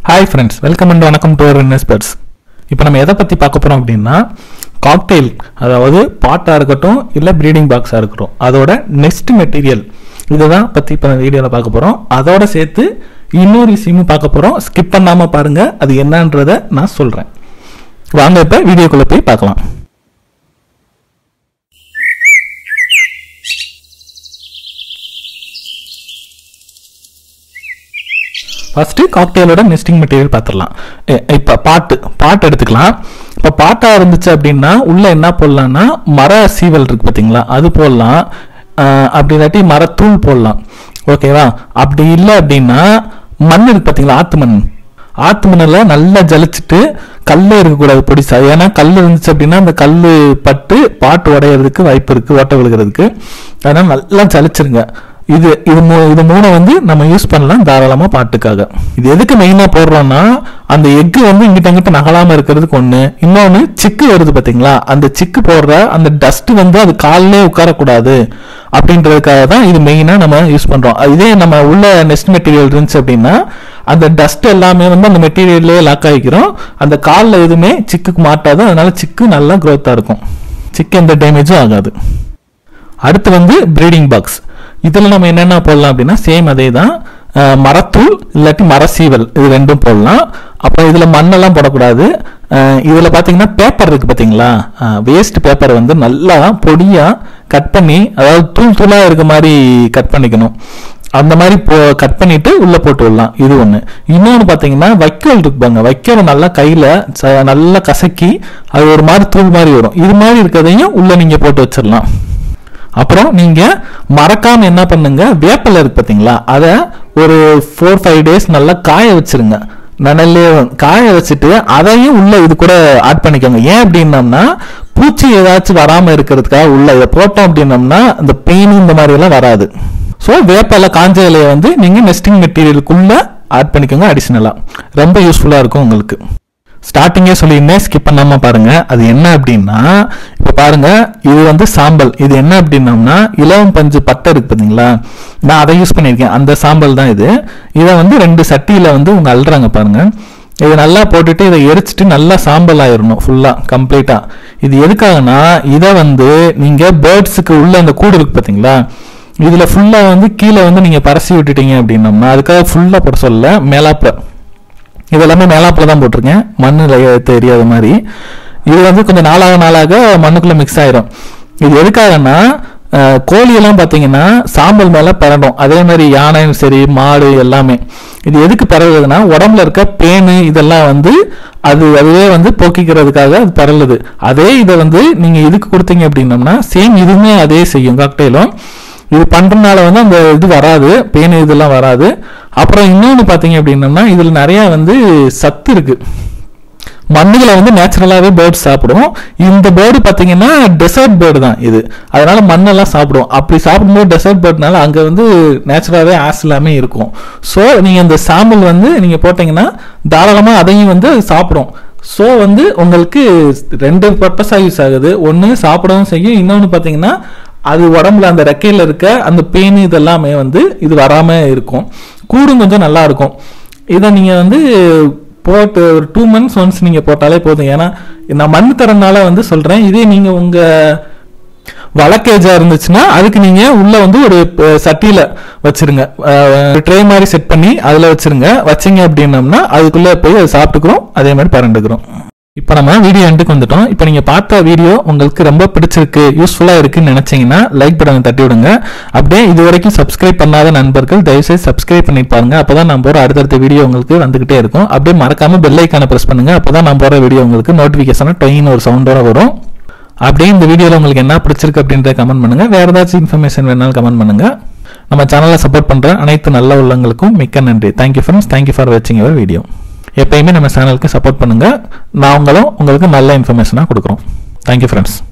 hi friends welcome and வணக்கம் to our investors இப்போ நம்ம எதை பற்றி பார்க்க போகிறோம் அப்படின்னா காக்டெயில் அதாவது பாட்டாக இருக்கட்டும் இல்லை ப்ரீடிங் பாக்ஸாக இருக்கட்டும் அதோட நெக்ஸ்ட் மெட்டீரியல் இதை தான் பற்றி இப்போ வீடியோவில் பார்க்க போகிறோம் அதோட சேர்த்து இன்னொரு விஷயமும் பார்க்க போகிறோம் ஸ்கிப் பண்ணாமல் பாருங்கள் அது என்னன்றதை நான் சொல்கிறேன் வாங்க இப்போ வீடியோக்குள்ளே போய் பார்க்கலாம் ஃபர்ஸ்ட் காக்டெயிலோட நெஸ்டிங் மெட்டீரியல் பார்த்துடலாம் இப்போ பாட்டு பாட்டு எடுத்துக்கலாம் இப்போ பாட்டாக இருந்துச்சு அப்படின்னா உள்ள என்ன போடலாம்னா மர சீவல் இருக்கு பார்த்தீங்களா அது போடலாம் அஹ் அப்படி இல்லாட்டி மரத்தூள் போடலாம் ஓகேவா அப்படி இல்லை அப்படின்னா மண் இருக்கு பார்த்தீங்களா ஆத்து மண் ஆத்து மண்ணில் நல்லா ஜலிச்சுட்டு கல் இருக்கக்கூடாது பொடிசா ஏன்னா கல் இருந்துச்சு அப்படின்னா அந்த கல் பட்டு பாட்டு உடையிறதுக்கு வாய்ப்பு இருக்கு ஓட்ட விழுகிறதுக்கு அதனால நல்லா ஜலிச்சிருங்க இது இது மூ இது மூணை வந்து நம்ம யூஸ் பண்ணலாம் தாராளமாக பாட்டுக்காக இது எதுக்கு மெயினாக போடுறோம்னா அந்த எக்கு வந்து இங்கிட்ட அங்கிட்ட நகலாமல் இருக்கிறதுக்கு ஒன்று இன்னொன்று சிக்கு வருது பார்த்தீங்களா அந்த சிக்கு போடுற அந்த டஸ்ட் வந்து அது காலிலே உட்காரக்கூடாது அப்படின்றதுக்காக தான் இது மெயினாக நம்ம யூஸ் பண்ணுறோம் இதே நம்ம உள்ள நெஸ்ட் மெட்டீரியல் இருந்துச்சு அப்படின்னா அந்த டஸ்ட் எல்லாமே வந்து அந்த மெட்டீரியல்லே லாக் ஆகிக்கிறோம் அந்த காலில் எதுவுமே சிக்குக்கு மாட்டாது அதனால சிக்கு நல்லா க்ரோத்தாக இருக்கும் சிக்கு எந்த டேமேஜும் ஆகாது அடுத்து வந்து ப்ரீடிங் பாக்ஸ் இதில் நம்ம என்னென்ன போடலாம் அப்படின்னா சேம் அதே தான் அஹ் மரத்தூள் இல்லாட்டி மரசீவல் இது ரெண்டும் போடலாம் அப்புறம் இதில் மண்ணெல்லாம் போடக்கூடாது இதில் பார்த்தீங்கன்னா பேப்பர் இருக்குது பார்த்தீங்களா வேஸ்ட் பேப்பர் வந்து நல்லா பொடியாக கட் பண்ணி அதாவது தூள் தூளாக இருக்க மாதிரி கட் பண்ணிக்கணும் அந்த மாதிரி போ கட் பண்ணிட்டு உள்ள போட்டு விடலாம் இது ஒன்று இன்னொன்று பார்த்தீங்கன்னா வைக்கோல் இருக்கு பாருங்க வைக்கோல் நல்லா கையில் நல்லா கசக்கி அது ஒரு மாதிரி தூள் மாதிரி வரும் இது மாதிரி இருக்கிறதையும் உள்ள நீங்கள் போட்டு வச்சிடலாம் அப்புறம் நீங்க மறக்காம என்ன பண்ணுங்க வேப்பல இருக்கு பாத்தீங்களா அதை ஒரு ஃபோர் ஃபைவ் டேஸ் நல்லா காய வச்சிருங்க நனல்லே காய வச்சுட்டு அதையும் உள்ள இது கூட ஆட் பண்ணிக்கோங்க ஏன் அப்படின்னம்னா பூச்சி ஏதாச்சும் வராம இருக்கிறதுக்காக உள்ள இதை போட்டோம் அப்படின்னம்னா இந்த பெயின் இந்த மாதிரி எல்லாம் வராது ஸோ வேப்பல காஞ்ச இலையை வந்து நீங்க நெஸ்டிங் மெட்டீரியலுக்குள்ள ஆட் பண்ணிக்கோங்க அடிஷ்னலா ரொம்ப யூஸ்ஃபுல்லா இருக்கும் உங்களுக்கு ஸ்டார்டிங்கே சொல்லியிருந்தேன் ஸ்கிப் பண்ணாம பாருங்க அது என்ன அப்படின்னா இப்போ பாருங்க இது வந்து சாம்பல் இது என்ன அப்படின்னம்னா இலவம் பஞ்சு பட்டை இருக்கு பார்த்தீங்களா நான் அதை யூஸ் பண்ணியிருக்கேன் அந்த சாம்பல் தான் இது இதை வந்து ரெண்டு சட்டியில வந்து உங்க அல்றாங்க பாருங்க இதை நல்லா போட்டுட்டு இதை எரிச்சிட்டு நல்லா சாம்பல் ஆயிடணும் ஃபுல்லா கம்ப்ளீட்டா இது எதுக்காகனா இதை வந்து நீங்க பேர்ட்ஸுக்கு உள்ள அந்த கூடு இருக்கு பார்த்தீங்களா இதுல ஃபுல்லா வந்து கீழே வந்து நீங்க பரசி விட்டுட்டீங்க அப்படின்னம்னா அதுக்காக ஃபுல்லா போட சொல்ல மேலாப்புல இது எல்லாமே மேலாப்பில் தான் போட்டிருக்கேன் மண்ணில் தெரியாத மாதிரி இது வந்து கொஞ்சம் நாளாக நாளாக மண்ணுக்குள்ளே மிக்ஸ் ஆயிரும் இது எதுக்காகன்னா அஹ், கோழியெல்லாம் பார்த்தீங்கன்னா சாம்பல் மேலே பரடும் அதே மாதிரி யானையும் சரி மாடு எல்லாமே இது எதுக்கு பரவுதுன்னா உடம்புல இருக்க பேனு இதெல்லாம் வந்து அது அதுவே வந்து போக்கிக்கிறதுக்காக அது பரவுது அதே இதை வந்து நீங்கள் இதுக்கு கொடுத்தீங்க அப்படின்னம்னா சேம் இதுவுமே அதே செய்யும் காக்டெயிலும் இது பண்றதுனால வந்து அந்த இது வராது பேன் இதெல்லாம் வராது அப்புறம் இன்னொன்று பார்த்தீங்க அப்படின்னம்னா இதில் நிறைய வந்து சத்து இருக்கு மண்ணுகளை வந்து நேச்சுரலாகவே பேர்ட்ஸ் சாப்பிடும் இந்த பேர்டு பார்த்தீங்கன்னா டெசர்ட் பேர்டு தான் இது அதனால மண்ணெல்லாம் சாப்பிடும் அப்படி சாப்பிடும்போது டெசர்ட் பேர்ட்னால அங்கே வந்து நேச்சுரலாகவே ஆஸ் எல்லாமே இருக்கும் ஸோ நீங்கள் இந்த சாம்பல் வந்து நீங்கள் போட்டிங்கன்னா தாராளமாக அதையும் வந்து அது சாப்பிடும் ஸோ வந்து உங்களுக்கு ரெண்டு பர்பஸாக யூஸ் ஆகுது ஒன்று சாப்பிடவும் செய்யும் இன்னொன்று பார்த்தீங்கன்னா அது உடம்புல அந்த ரெக்கையில் இருக்க அந்த பெயின் இதெல்லாமே வந்து இது வராமல் இருக்கும் கூடும் கொஞ்சம் நல்லா இருக்கும் இதை நீங்கள் வந்து போட்டு ஒரு டூ மந்த்ஸ் ஒன்ஸ் நீங்கள் போட்டாலே போதும் ஏன்னா நான் மண் தரனால வந்து சொல்கிறேன் இதே நீங்கள் உங்கள் வழக்கேஜா இருந்துச்சுன்னா அதுக்கு நீங்க உள்ள வந்து ஒரு அஹ், சட்டியில வச்சிருங்க ட்ரே மாதிரி செட் பண்ணி அதுல வச்சிருங்க வச்சீங்க அப்படின்னம்னா அதுக்குள்ள போய் அது சாப்பிட்டுக்கிறோம் அதே மாதிரி பரண்டுக்கிறோம் இப்போ நம்ம வீடியோ எண்டுக்கு வந்துட்டோம் இப்போ நீங்க பார்த்த வீடியோ உங்களுக்கு ரொம்ப பிடிச்சிருக்கு யூஸ்ஃபுல்லா இருக்குன்னு நினைச்சீங்கன்னா லைக் பட்டனை தட்டி விடுங்க அப்படியே இது வரைக்கும் சப்ஸ்கிரைப் பண்ணாத நண்பர்கள் தயவுசெய்து சப்ஸ்கிரைப் பண்ணி பாருங்க அப்பதான் நான் போற அடுத்தடுத்த வீடியோ உங்களுக்கு வந்துகிட்டே இருக்கும் அப்படியே மறக்காம பெல் ஐக்கான பிரஸ் பண்ணுங்க அப்பதான் நான் போற வீடியோ உங்களுக்கு நோட்டிபிகேஷன் டொயின்னு ஒரு சவுண்டோட வரும் அப்படியே இந்த வீடியோவில் உங்களுக்கு என்ன பிடிச்சிருக்கு அப்படின்றத கமெண்ட் பண்ணுங்க வேற ஏதாச்சும் இன்ஃபர்மேஷன் வேணாலும் கமெண்ட் பண்ணுங்க நம்ம சேனலை சப்போர்ட் பண்ற அனைத்து நல்ல உள்ளங்களுக்கும் மிக்க நன்றி தேங்க்யூ ஃப்ரெண்ட்ஸ் தேங்க்யூ ஃபார் வாட்சிங் யுவர் வீடியோ எப்பயுமே நம்ம சேனலுக்கு சப்போர்ட் பண்ணுங்க நாங்களும் உங்களுக்கு நல்ல இன்ஃபர்மேஷனாக கொடுக்குறோம் தேங்க்யூ ஃப்ரெண்ட்ஸ்